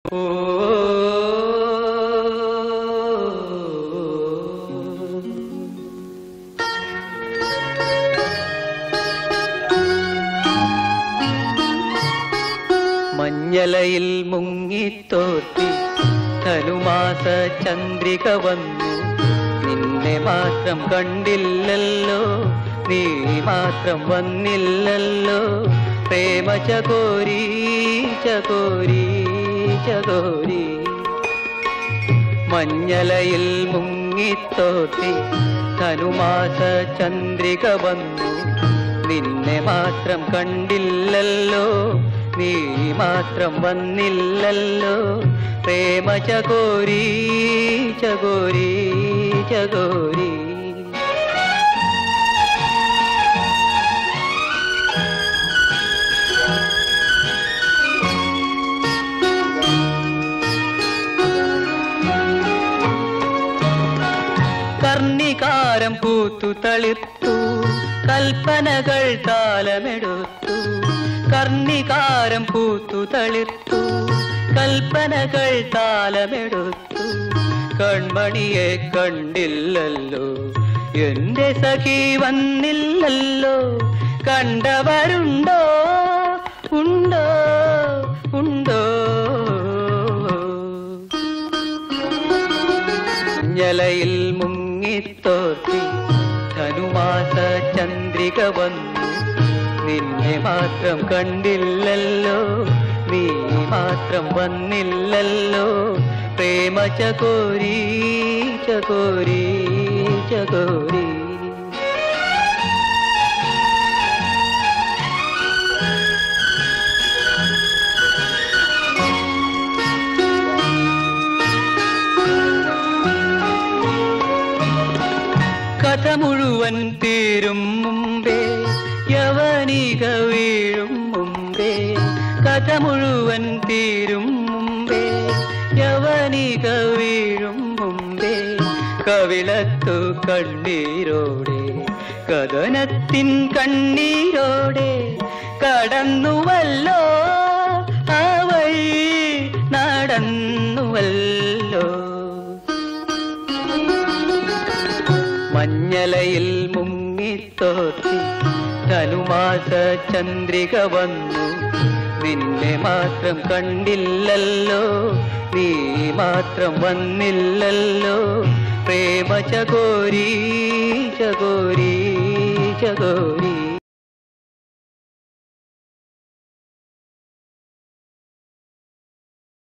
മഞ്ഞലയിൽ മുങ്ങിത്തോർത്തി ധനുമാസ ചന്ദ്രിക വന്നു നിന്നെ മാത്രം കണ്ടില്ലല്ലോ നീ മാത്രം വന്നില്ലല്ലോ പ്രേമ ചകോരി ചകോരി ചകോരി മഞ്ഞലയിൽ മുങ്ങിത്തോത്തി ധനുമാസ ചന്ദ്രിക വന്നു നിന്നെ മാത്രം കണ്ടില്ലല്ലോ നീ മാത്രം വന്നില്ലല്ലോ പ്രേമ ചകോരി ചകോരി ചകോരി കർണികാരം പൂത്തു തളിർത്തു കൽപ്പനകൾ താലമെടുത്തു കർണികാരം പൂത്തു തളിർത്തു കൽപ്പനകൾ താലമെടുത്തു കൺമണിയെ കണ്ടില്ലല്ലോ എന്റെ സഖി വന്നില്ലല്ലോ കണ്ടവരുണ്ടോ ഉണ്ടോ ഉണ്ടോ ഞലയിൽ മുങ്ങിത്തോർത്തി ധനുമാസ ചന്ദ്രിക വന്നു നിന്നെ മാത്രം കണ്ടില്ലല്ലോ നീ മാത്രം വന്നില്ലല്ലോ പ്രേമ ചകോരി ചകോരി ചകോരി കഥ മുഴുവൻ തീരും മുമ്പേ യവനിക വീഴും മുമ്പേ കഥ മുഴുവൻ തീരും മുമ്പേ യവനിക വീഴും മുമ്പേ കവിളത്തു കണ്ണീരോടെ കഥനത്തിൻ കണ്ണീരോടെ കടന്നുവല്ലോ ആ വഴി നടന്നുവല്ലോ മഞ്ഞലയിൽ മുങ്ങിത്തോത്തി ധനുമാസ ചന്ദ്രിക വന്നു നിന്നെ മാത്രം കണ്ടില്ലല്ലോ നീ മാത്രം വന്നില്ലല്ലോ പ്രേമ ചകോരി ചകോരി ചകോരി